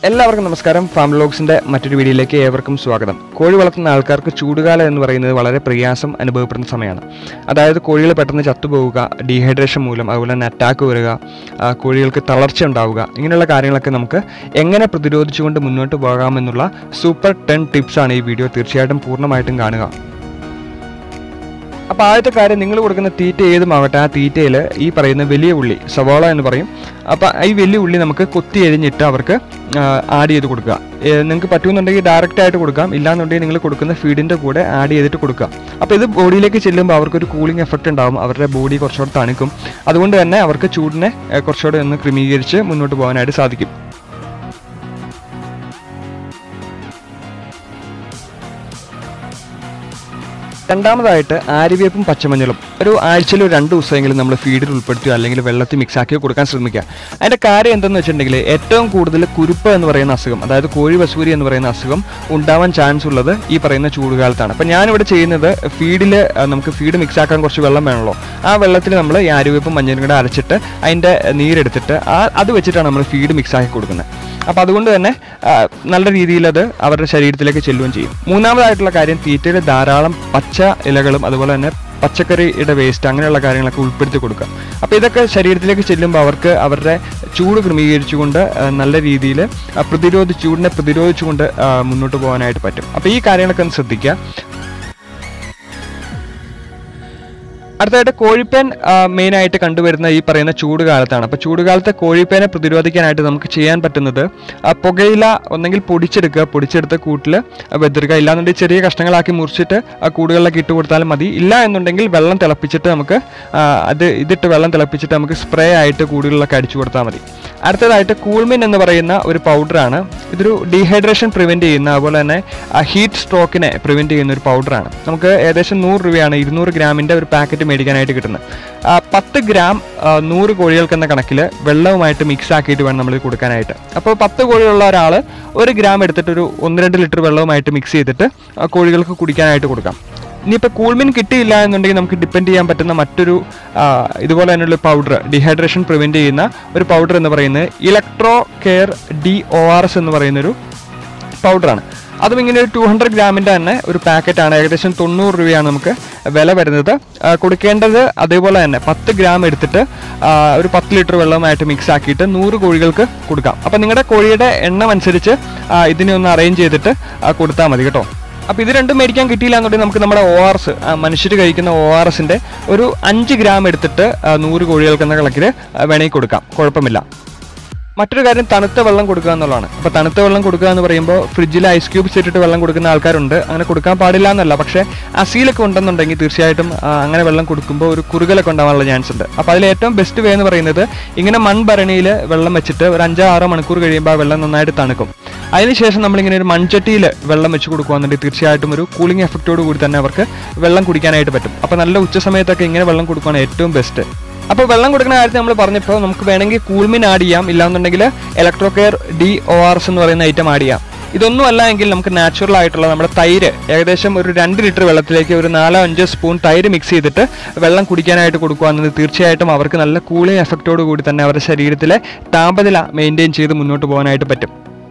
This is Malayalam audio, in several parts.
എല്ലാവർക്കും നമസ്കാരം ഫാം ലോഗ്സിന്റെ മറ്റൊരു വീഡിയോയിലേക്ക് ഏവർക്കും സ്വാഗതം കോഴി വളർത്തുന്ന ആൾക്കാർക്ക് ചൂടുകാലം എന്ന് പറയുന്നത് വളരെ പ്രയാസം അനുഭവപ്പെടുന്ന സമയമാണ് അതായത് കോഴികൾ പെട്ടെന്ന് ചത്തുപോവുക ഡീഹൈഡ്രേഷൻ മൂലം അതുപോലെ തന്നെ അറ്റാക്ക് വരിക ആ, കോഴികൾക്ക് തളർച്ച ഉണ്ടാവുക ഇങ്ങനെയുള്ള കാര്യങ്ങളൊക്കെ നമുക്ക് എങ്ങനെ പ്രതിരോധിച്ചുകൊണ്ട് മുന്നോട്ട് പോകാമെന്നുള്ള സൂപ്പർ ടെൻ ടിപ്സാണ് ഈ വീഡിയോ തീർച്ചയായിട്ടും പൂർണ്ണമായിട്ടും കാണുക അപ്പോൾ ആദ്യത്തെ കാര്യം നിങ്ങൾ കൊടുക്കുന്ന തീറ്റ ഏതുമാവട്ടെ ആ തീറ്റയിൽ ഈ പറയുന്ന വലിയ ഉള്ളി സവാള എന്ന് പറയും അപ്പോൾ ഈ വലിയ ഉള്ളി നമുക്ക് കൊത്തി എഴിഞ്ഞിട്ട് അവർക്ക് ആഡ് ചെയ്ത് കൊടുക്കുക നിങ്ങൾക്ക് പറ്റുമെന്നുണ്ടെങ്കിൽ ഡയറക്റ്റ് ആയിട്ട് കൊടുക്കാം ഇല്ലാന്നുണ്ടെങ്കിൽ നിങ്ങൾ കൊടുക്കുന്ന ഫീഡിൻ്റെ കൂടെ ആഡ് ചെയ്തിട്ട് കൊടുക്കുക അപ്പോൾ ഇത് ബോഡിയിലേക്ക് ചെല്ലുമ്പോൾ അവർക്കൊരു കൂളിംഗ് എഫക്റ്റ് ഉണ്ടാവും അവരുടെ ബോഡി കുറച്ചുകൂടെ തണുക്കും അതുകൊണ്ട് തന്നെ അവർക്ക് ചൂടിനെ ഏ, കുറച്ചുകൂടെ ഒന്ന് ക്രമീകരിച്ച് മുന്നോട്ട് പോകാനായിട്ട് സാധിക്കും രണ്ടാമതായിട്ട് ആര്യവേപ്പും പച്ചമഞ്ഞളും ഒരു ആഴ്ചയിൽ ഒരു രണ്ട് ദിവസമെങ്കിലും നമ്മൾ ഫീഡിൽ ഉൾപ്പെടുത്തിയോ അല്ലെങ്കിൽ വെള്ളത്തിൽ മിക്സ് ആക്കിയോ കൊടുക്കാൻ ശ്രമിക്കുക അതിൻ്റെ കാര്യം എന്തെന്ന് വെച്ചിട്ടുണ്ടെങ്കിൽ ഏറ്റവും കൂടുതൽ കുരുപ്പ് എന്ന് പറയുന്ന അസുഖം അതായത് കോഴി വസൂരി എന്ന് പറയുന്ന അസുഖം ഉണ്ടാവാൻ ചാൻസ് ഉള്ളത് ഈ പറയുന്ന ചൂടുകാലത്താണ് അപ്പം ഞാനിവിടെ ചെയ്യുന്നത് ഫീഡിൽ നമുക്ക് ഫീഡ് മിക്സ് ആക്കാൻ കുറച്ച് വെള്ളം വേണമല്ലോ ആ വെള്ളത്തിൽ നമ്മൾ ഈ ആര്യവേപ്പും മഞ്ഞളും കൂടെ അരച്ചിട്ട് അതിൻ്റെ നീരെടുത്തിട്ട് ആ അത് വെച്ചിട്ടാണ് നമ്മൾ ഫീഡ് മിക്സ് ആക്കി കൊടുക്കുന്നത് അപ്പോൾ അതുകൊണ്ട് തന്നെ ആ, നല്ല രീതിയിൽ അത് അവരുടെ ശരീരത്തിലേക്ക് ചെല്ലുകയും ചെയ്യും മൂന്നാമതായിട്ടുള്ള കാര്യം തീറ്റയിൽ ധാരാളം പച്ച ഇലകളും അതുപോലെ തന്നെ പച്ചക്കറിയുടെ വേസ്റ്റ് അങ്ങനെയുള്ള കാര്യങ്ങളൊക്കെ ഉൾപ്പെടുത്തി കൊടുക്കുക അപ്പോൾ ഇതൊക്കെ ശരീരത്തിലേക്ക് ചെല്ലുമ്പോൾ അവർക്ക് അവരുടെ ചൂട് ക്രമീകരിച്ചുകൊണ്ട് ആ, നല്ല രീതിയിൽ പ്രതിരോധി ചൂടിനെ പ്രതിരോധിച്ചുകൊണ്ട് ആ, മുന്നോട്ട് പോകാനായിട്ട് പറ്റും അപ്പോൾ ഈ കാര്യങ്ങളൊക്കെ ഒന്ന് ശ്രദ്ധിക്കുക അടുത്തതായിട്ട് കോഴിപ്പേൻ മെയിനായിട്ട് കണ്ടുവരുന്ന ഈ പറയുന്ന ചൂടുകാലത്താണ് അപ്പോൾ ചൂടുകാലത്തെ കോഴിപ്പേനെ പ്രതിരോധിക്കാനായിട്ട് നമുക്ക് ചെയ്യാൻ പറ്റുന്നത് ആ, പുകയില ഒന്നെങ്കിൽ പൊടിച്ചെടുക്കുക പൊടിച്ചെടുത്ത് കൂട്ടിൽ വെതിരുക ഇല്ലാന്നുണ്ടെങ്കിൽ ചെറിയ കഷ്ണങ്ങളാക്കി മുറിച്ചിട്ട് ആ കൂടുകളിലൊക്കെ ഇട്ട് കൊടുത്താലും മതി ഇല്ല എന്നുണ്ടെങ്കിൽ വെള്ളം തിളപ്പിച്ചിട്ട് നമുക്ക് ആ, അത് ഇതിട്ട് വെള്ളം തിളപ്പിച്ചിട്ട് നമുക്ക് സ്പ്രേ ആയിട്ട് കൂടുകളിലൊക്കെ അടിച്ചു കൊടുത്താൽ മതി അടുത്തതായിട്ട് കൂൾമിൻ എന്ന് പറയുന്ന ഒരു പൗഡറാണ് ഇതൊരു ഡീഹൈഡ്രേഷൻ പ്രിവെൻറ്റ് ചെയ്യുന്ന അതുപോലെ തന്നെ ഹീറ്റ് സ്ട്രോക്കിനെ പ്രിവെൻറ്റ് ചെയ്യുന്ന ഒരു പൗഡറാണ് നമുക്ക് ഏകദേശം നൂറ് രൂപയാണ് ഇരുന്നൂറ് ഗ്രാമിൻ്റെ ഒരു പാക്കറ്റ് മേടിക്കാനായിട്ട് കിട്ടുന്നത് ആ, പത്ത് ഗ്രാം ആ, നൂറ് കോഴികൾക്ക് എന്ന കണക്കിൽ വെള്ളവുമായിട്ട് മിക്സ് ആക്കിയിട്ട് വേണം നമ്മൾ കൊടുക്കാനായിട്ട് അപ്പോൾ പത്ത് കോഴിയുള്ള ഒരാൾ ഒരു ഗ്രാം എടുത്തിട്ട് ഒരു ഒന്ന് രണ്ട് ലിറ്റർ വെള്ളവുമായിട്ട് മിക്സ് ചെയ്തിട്ട് ആ, കോഴികൾക്ക് കുടിക്കാനായിട്ട് കൊടുക്കാം ഇനിയിപ്പോൾ കൂൾമിൻ കിട്ടിയില്ല എന്നുണ്ടെങ്കിൽ നമുക്ക് ഡിപ്പെൻഡ് ചെയ്യാൻ പറ്റുന്ന മറ്റൊരു ആ, ഇതുപോലെ തന്നെയുള്ള പൗഡർ ഡീഹൈഡ്രേഷൻ പ്രിവെൻറ്റ് ചെയ്യുന്ന ഒരു പൗഡർ എന്ന് പറയുന്നത് electro care D O R S എന്ന് പറയുന്നൊരു പൗഡറാണ് അതും ഇങ്ങനെ ഒരു ടു ഹൺഡ്രഡ് ഗ്രാമിൻ്റെ തന്നെ ഒരു പാക്കറ്റാണ് ഏകദേശം തൊണ്ണൂറ് രൂപയാണ് നമുക്ക് വില വരുന്നത് ആ, കൊടുക്കേണ്ടത് അതേപോലെ തന്നെ പത്ത് ഗ്രാം എടുത്തിട്ട് ആ, ഒരു പത്ത് ലിറ്റർ വെള്ളവുമായിട്ട് മിക്സ് ആക്കിയിട്ട് നൂറ് കോഴികൾക്ക് കൊടുക്കാം അപ്പം നിങ്ങളുടെ കോഴിയുടെ എണ്ണം അനുസരിച്ച് ആ, ഇതിനെ ഒന്ന് അറേഞ്ച് ചെയ്തിട്ട് കൊടുത്താൽ മതി കേട്ടോ അപ്പോൾ ഇത് രണ്ടും മേടിക്കാൻ കിട്ടിയില്ല എന്നുണ്ടെങ്കിൽ നമുക്ക് നമ്മുടെ ഒ ആർ എസ് മനുഷ്യർ കഴിക്കുന്ന ഒ ആർ എസിൻ്റെ ഒരു അഞ്ച് ഗ്രാം എടുത്തിട്ട് ആ, നൂറ് കോഴികൾക്ക് എന്ന കണക്കിൽ വേണമെങ്കിൽ കൊടുക്കാം കുഴപ്പമില്ല മറ്റൊരു കാര്യം തണുത്ത വെള്ളം കൊടുക്കുക എന്നുള്ളതാണ് അപ്പോൾ തണുത്ത വെള്ളം കൊടുക്കുക എന്ന് പറയുമ്പോൾ ഫ്രിഡ്ജിൽ ഐസ് ക്യൂബ്സ് ഇട്ടിട്ട് വെള്ളം കൊടുക്കുന്ന ആൾക്കാരുണ്ട് അങ്ങനെ കൊടുക്കാൻ പാടില്ല എന്നല്ല പക്ഷേ അസീലൊക്കെ ഉണ്ടെന്നുണ്ടെങ്കിൽ തീർച്ചയായിട്ടും ആ, അങ്ങനെ വെള്ളം കൊടുക്കുമ്പോൾ ഒരു കുറുകലൊക്കെ ഉണ്ടാവാനുള്ള ചാൻസ് ഉണ്ട് അപ്പോൾ അതിൽ ഏറ്റവും ബെസ്റ്റ് വേ എന്ന് പറയുന്നത് ഇങ്ങനെ മൺഭരണിയിൽ വെള്ളം വെച്ചിട്ട് ഒരു അഞ്ചോ ആറോ മണിക്കൂർ കഴിയുമ്പോൾ ആ വെള്ളം നന്നായിട്ട് തണുക്കും അതിനുശേഷം നമ്മളിങ്ങനെ ഒരു മൺചട്ടിയിൽ വെള്ളം വെച്ച് കൊടുക്കുകയാണെന്നുണ്ടെങ്കിൽ തീർച്ചയായിട്ടും ഒരു കൂളിംഗ് എഫക്റ്റോട് കൂടി തന്നെ അവർക്ക് വെള്ളം കുടിക്കാനായിട്ട് പറ്റും അപ്പോൾ നല്ല ഉച്ച സമയത്തൊക്കെ ഇങ്ങനെ വെള്ളം കൊടുക്കുകയാണ് ഏറ്റവും ബെസ്റ്റ് അപ്പോൾ വെള്ളം കൊടുക്കുന്ന കാര്യത്തിൽ നമ്മൾ പറഞ്ഞപ്പോൾ നമുക്ക് വേണമെങ്കിൽ കൂൾമിൻ ആഡ് ചെയ്യാം ഇല്ലാന്നുണ്ടെങ്കിൽ electro care D O R S എന്ന് പറയുന്ന ഐറ്റം ആഡ് ചെയ്യാം ഇതൊന്നും അല്ല എങ്കിൽ നമുക്ക് നാച്ചുറൽ ആയിട്ടുള്ള നമ്മുടെ തൈര് ഏകദേശം ഒരു രണ്ട് ലിറ്റർ വെള്ളത്തിലേക്ക് ഒരു നാലോ അഞ്ചോ സ്പൂൺ തൈര് മിക്സ് ചെയ്തിട്ട് വെള്ളം കുടിക്കാനായിട്ട് കൊടുക്കുകയാണെന്ന് തീർച്ചയായിട്ടും അവർക്ക് നല്ല കൂളിംഗ് എഫക്റ്റോട് കൂടി തന്നെ അവരുടെ ശരീരത്തിലെ താപനില മെയിൻറ്റെയിൻ ചെയ്ത് മുന്നോട്ട് പോകാനായിട്ട് പറ്റും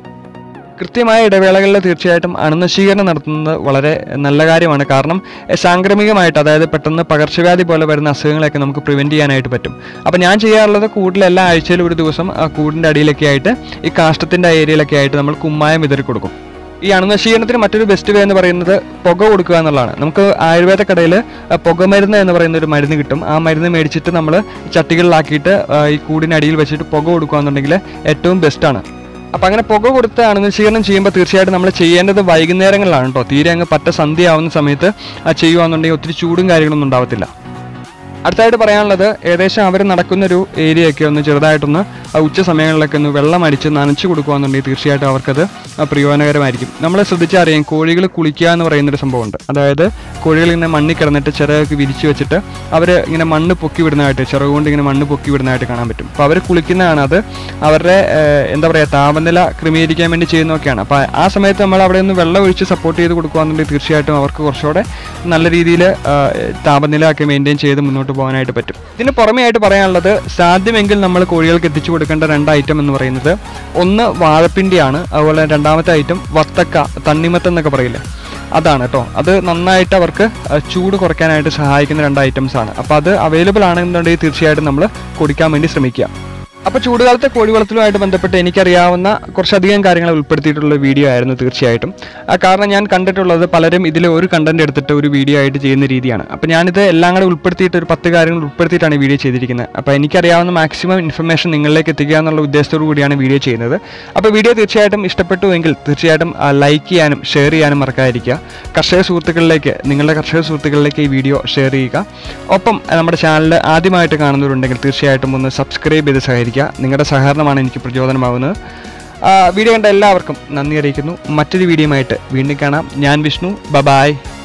കൃത്യമായ ഇടവേളകളിൽ തീർച്ചയായിട്ടും അണുനശീകരണം നടത്തുന്നത് വളരെ നല്ല കാര്യമാണ് കാരണം എഹ്, സാംക്രമികമായിട്ട് അതായത് പെട്ടെന്ന് പകർച്ചവ്യാധി പോലെ വരുന്ന അസുഖങ്ങളെയൊക്കെ നമുക്ക് പ്രിവെൻറ്റ് ചെയ്യാനായിട്ട് പറ്റും അപ്പോൾ ഞാൻ ചെയ്യാറുള്ളത് കൂടുതൽ എല്ലാ ആഴ്ചയിലും ഒരു ദിവസം ആ കൂടിൻ്റെ അടിയിലൊക്കെ ആയിട്ട് ഈ കാഷ്ടത്തിൻ്റെ ഏരിയയിലൊക്കെ ആയിട്ട് നമ്മൾ കുമ്മായം വിതറി കൊടുക്കും ഈ അണുനശീകരണത്തിന് മറ്റൊരു ബെസ്റ്റ് വേ എന്ന് പറയുന്നത് പുക കൊടുക്കുക എന്നുള്ളതാണ് നമുക്ക് ആയുർവേദ കടയിൽ പുകമരുന്ന് എന്ന് പറയുന്ന ഒരു മരുന്ന് കിട്ടും ആ മരുന്ന് മേടിച്ചിട്ട് നമ്മൾ ചട്ടികളിലാക്കിയിട്ട് ആ, ഈ കൂടിനടിയിൽ വെച്ചിട്ട് പുക കൊടുക്കുക എന്നുണ്ടെങ്കിൽ ഏറ്റവും ബെസ്റ്റാണ് അപ്പം അങ്ങനെ പുക കൊടുത്ത് അണുനശീകരണം ചെയ്യുമ്പോൾ തീർച്ചയായിട്ടും നമ്മൾ ചെയ്യേണ്ടത് വൈകുന്നേരങ്ങളിലാണ് കേട്ടോ തീരെ അങ്ങ് പറ്റ സന്ധ്യയാവുന്ന സമയത്ത് ആ ചെയ്യുകയാണെന്നുണ്ടെങ്കിൽ ഒത്തിരി ചൂടും കാര്യങ്ങളൊന്നും ഉണ്ടാവത്തില്ല അടുത്തായിട്ട് പറയാനുള്ളത് ഏകദേശം അവർ നടക്കുന്ന ഒരു ഏരിയ ഒക്കെ ഒന്ന് ചെറുതായിട്ടൊന്ന് ആ ഉച്ച സമയങ്ങളിലൊക്കെ ഒന്ന് വെള്ളം അടിച്ച് നനച്ച് കൊടുക്കുകയാണെന്നുണ്ടെങ്കിൽ തീർച്ചയായിട്ടും അവർക്കത് ആ പ്രയോജനകരമായിരിക്കും നമ്മൾ ശ്രദ്ധിച്ചറിയാം കോഴികൾ കുളിക്കുക എന്ന് പറയുന്നൊരു സംഭവമുണ്ട് അതായത് കോഴികൾ ഇങ്ങനെ മണ്ണിൽ കിടന്നിട്ട് ചിറകൊക്കെ വിരിച്ചു വെച്ചിട്ട് അവർ ഇങ്ങനെ മണ്ണ് പൊക്കി വിടുന്നതായിട്ട് ചിറക് കൊണ്ട് ഇങ്ങനെ മണ്ണ് പൊക്കി വിടുന്നതായിട്ട് കാണാൻ പറ്റും അപ്പോൾ അവർ കുളിക്കുന്നതാണ് അത് അവരുടെ ഏഹ്, എന്താ പറയുക താപനില ക്രമീകരിക്കാൻ വേണ്ടി ചെയ്യുന്നതൊക്കെയാണ് അപ്പോൾ ആ സമയത്ത് നമ്മൾ അവിടെ ഒന്ന് വെള്ളം ഒഴിച്ച് സപ്പോർട്ട് ചെയ്ത് കൊടുക്കുകയാണെന്നുണ്ടെങ്കിൽ തീർച്ചയായിട്ടും അവർക്ക് കുറച്ചുകൂടെ നല്ല രീതിയിൽ താപനില ഒക്കെ മെയിൻറ്റെയിൻ ചെയ്ത് മുന്നോട്ട് കൊണ്ടുപോകാനായിട്ട് പറ്റും ഇതിന് പുറമേ ആയിട്ട് പറയാനുള്ളത് സാധ്യമെങ്കിൽ നമ്മൾ കോഴികൾക്ക് എത്തിച്ചു കൊടുക്കേണ്ട രണ്ട് ഐറ്റം എന്ന് പറയുന്നത് ഒന്ന് വാഴപ്പിണ്ടിയാണ് അതുപോലെ രണ്ടാമത്തെ ഐറ്റം വത്തക്ക തണ്ണിമത്തം എന്നൊക്കെ പറയില്ലേ അതാണ് കേട്ടോ അത് നന്നായിട്ട് അവർക്ക് ആ, ചൂട് കുറയ്ക്കാനായിട്ട് സഹായിക്കുന്ന രണ്ട് ഐറ്റംസ് ആണ് അപ്പോൾ അത് അവൈലബിൾ ആണെന്നുണ്ടെങ്കിൽ തീർച്ചയായിട്ടും നമ്മൾ കൊടുക്കാൻ വേണ്ടി ശ്രമിക്കുക അപ്പോൾ ചൂടുകാലത്തെ കോഴി വളർത്തലുമായിട്ട് ബന്ധപ്പെട്ട് എനിക്കറിയാവുന്ന കുറച്ചധികം കാര്യങ്ങൾ ഉൾപ്പെടുത്തിയിട്ടുള്ള വീഡിയോ ആയിരുന്നു തീർച്ചയായിട്ടും ആ കാരണം ഞാൻ കണ്ടിട്ടുള്ളത് പലരും ഇതിൽ ഒരു കണ്ടന്റ് എടുത്തിട്ട് ഒരു വീഡിയോ ആയിട്ട് ചെയ്യുന്ന രീതിയാണ് അപ്പോൾ ഞാനിത് എല്ലാം കൂടെ ഉൾപ്പെടുത്തിയിട്ട് ഒരു പത്ത് കാര്യങ്ങൾ ഉൾപ്പെടുത്തിയിട്ടാണ് ഈ വീഡിയോ ചെയ്തിരിക്കുന്നത് അപ്പോൾ എനിക്കറിയാവുന്ന മാക്സിമം ഇൻഫർമേഷൻ നിങ്ങളിലേക്ക് എത്തിക്കുക എന്നുള്ള ഉദ്ദേശത്തോടു കൂടിയാണ് വീഡിയോ ചെയ്യുന്നത് അപ്പോൾ വീഡിയോ തീർച്ചയായിട്ടും ഇഷ്ടപ്പെട്ടുവെങ്കിൽ തീർച്ചയായിട്ടും ലൈക്ക് ചെയ്യാനും ഷെയർ ചെയ്യാനും മറക്കാതിരിക്കുക കർഷക സുഹൃത്തുക്കളിലേക്ക് നിങ്ങളുടെ കർഷക സുഹൃത്തുക്കളിലേക്ക് ഈ വീഡിയോ ഷെയർ ചെയ്യുക ഒപ്പം നമ്മുടെ ചാനൽ ആദ്യമായിട്ട് കാണുന്നവരുണ്ടെങ്കിൽ തീർച്ചയായിട്ടും ഒന്ന് സബ്സ്ക്രൈബ് ചെയ്ത് സഹകരിക്കുക നിങ്ങളുടെ സഹകരണമാണ് എനിക്ക് പ്രചോദനമാകുന്നത് ആ, വീഡിയോ കണ്ട എല്ലാവർക്കും നന്ദി അറിയിക്കുന്നു മറ്റൊരു വീഡിയോയുമായിട്ട് വീണ്ടും കാണാം ഞാൻ വിഷ്ണു ബബായ്